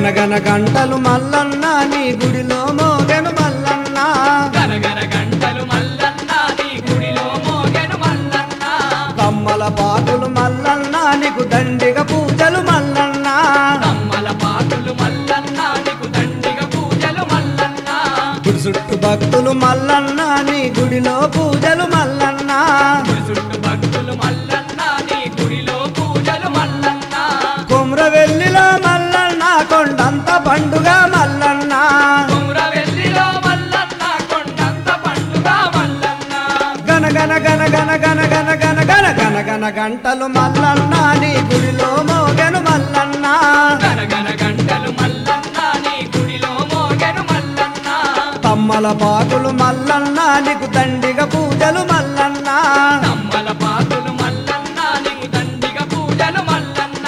గనగన గంటలు మల్లన్న నీ గుడిలో మోగెను మల్లన్న గనగన గంటలు మల్లన్న నీ గుడిలో మోగెను మల్లన్న కమ్మల పాకులు మల్లన్న నీకు దండిగ పూజలు మల్లన్న కమ్మల పాటలు మల్లన్న నీకు దండిగ పూజలు మల్లన్న గుడి చుట్టు భక్తులు మల్లన్న నీ గుడిలో పూజలు మల్లన్న గుడి చుట్టూ భక్తులు మల్లన్న నీ గుడిలో పూజలు మల్లన్న కుమ్రవెల్లిలో మల్లన్న కొండంత పండుగ మల్లన్న కుమ్రవెల్లిలో మల్లన్న కొండంత పండుగ మల్లన్న గనగన గన గన గన గన గన గన గన గన గంటలు మల్లన్న నీ గుడిలో మోగెను మల్లన్న గనగన గంటలు మల్లన్న నీ గుడిలో మోగెను మల్లన్న తమ్మల పాకులు మల్లన్న నీకు దండిగ పూజలు మల్లన్న కమ్మల పాటలు మల్లన్న నీకు దండిగ పూజలు మల్లన్న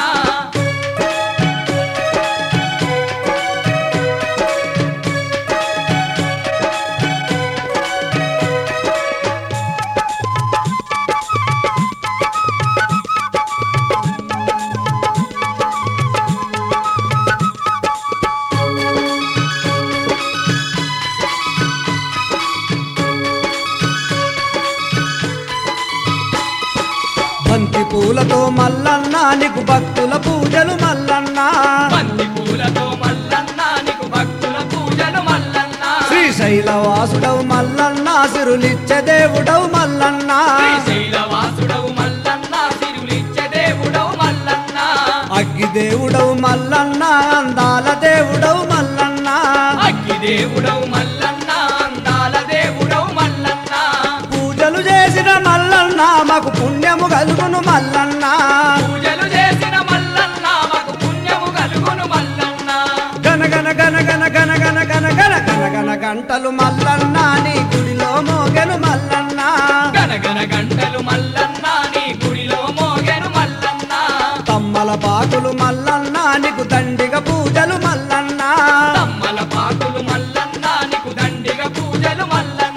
బంతి పూలతో మల్లన్న నీకు భక్తుల పూజలు మల్లన్న బంతి పూలతో మల్లన్న నీకు భక్తుల పూజలు మల్లన్న శ్రీశైలవాసుడవు మల్లన్న సిరులిచ్చే దేవుడవు మల్లన్న శ్రీశైలవాసుడవు మల్లన్న సిరులిచ్చే దేవుడవు మల్లన్న అగ్గి దేవుడవు మల్లన్న అందాల దేవుడవు మల్లన్న అగ్గి దేవుడవు మల్లన్న అందాల దేవుడవు మల్లన్న పూజలు చేసిన మల్లన్న మాకు పుణ్యము కలుగును మల్లన్న పూజలు చేసిన మల్లన్న మాకు పుణ్యము కలుగును మల్లన్న గనగన గనగన గనగన గనగన గనగన గంటలు మల్లన్న నీ గుడిలో మోగెను మల్లన్న గనగన గంటలు మల్లన్న నీ గుడిలో మోగెను మల్లన్న తమ్మల పాకులు మల్లన్న నీకు దండిగ పూజలు మల్లన్న తమ్మల పాకులు మల్లన్న నీకు దండిగ పూజలు మల్లన్న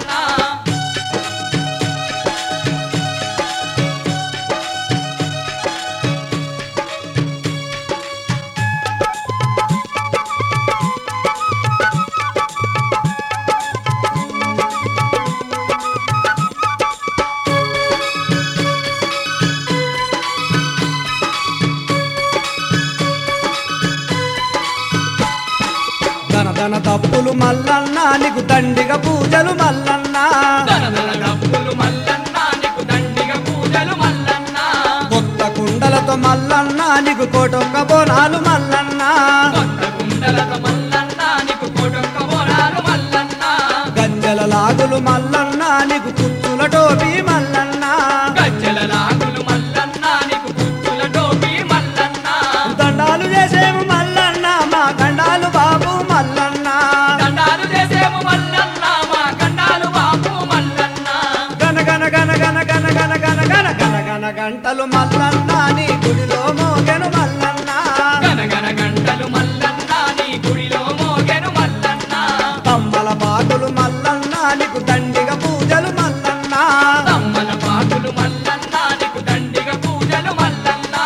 ధనధన తప్పులు మల్లన్న నీకు దండిగ పూజలు మల్లన్న దనదన డప్పులు మల్లన్న నీకు దండిగ పూజలు మల్లన్న కొత్త కుండలతో మల్లన్న నీకు కోటొక్క బోనాలు మల్లన్న కొత్త కుండలతో మల్లన్న నీకు కోటొక్క బోనాలు మల్లన్న గంజల లాగులు మల్లన్న నీకు కుచ్చుల టోపీ మల్లన్న గజ్జల నాగులు మల్లన్న నీకు కుచ్చుల టోపీ మల్లన్న దండాలు చేసేము మల్లన్న మా గండాలు బాబు మల్లన్న దండాలు చేసేము మల్లన్న మా గండాలు బాపు మల్లన్న గన గన గన గన గన గన గన గన గన గన గంటలు మల్లన్న నీ గుడిలో మోగెను మల్లన్న గనగన గంటలు మల్లన్న నీ గుడిలో మోగెను మల్లన్న తమ్మల పాకులు మల్లన్న నీకు దండిగ పూజలు మల్లన్న తమ్మల పాటులు మల్లన్న నీకు దండిగ పూజలు మల్లన్న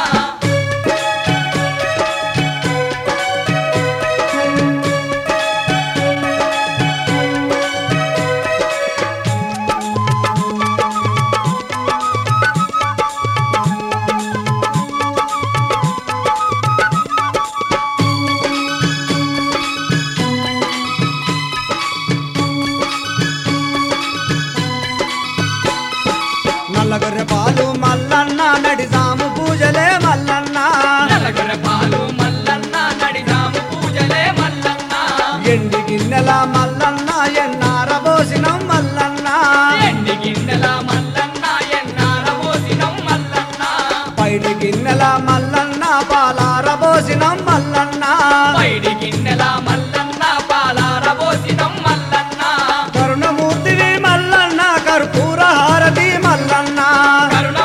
నల్లగొర్రె పాలు మల్లన్న నడిసాము పూజలే మల్లన్న నలగర పాలు మల్లన్న నడిదాము పూజలే మల్లన్న ఎండి గిన్నెల మల్లన్న ఎన్నార పోసినం మల్లన్న ఎండి గిన్నెల మల్లన్న ఎన్నార పోసినం మల్లన్న పైడి గిన్నెల మల్లన్న పాలార పోసినం మల్లన్న పైడి గిన్నెల మల్లన్న పాలార పోసినం మల్లన్న కరుణమూర్తివి మల్లన్న కర్పూర హారతి మల్లన్న కరుణ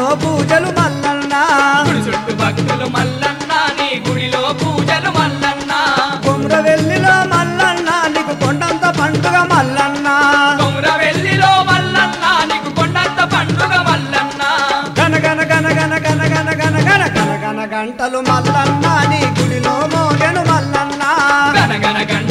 పూజలు మల్లన్న గుడి చుట్టూ భక్తులు మల్లన్న నీ గుడిలో పూజలు మల్లన్న కుమ్రవెల్లిలో మల్లన్న నీకు కొండంత పండుగ మల్లన్న కొమురవెల్లిలో మల్లన్న నీకు కొండంత పండుగ మల్లన్న గన గన గన గన గన గన గన గన గన గన గంటలు మల్లన్న నీ గుడిలో మోగెను మల్లన్న గనగన గంట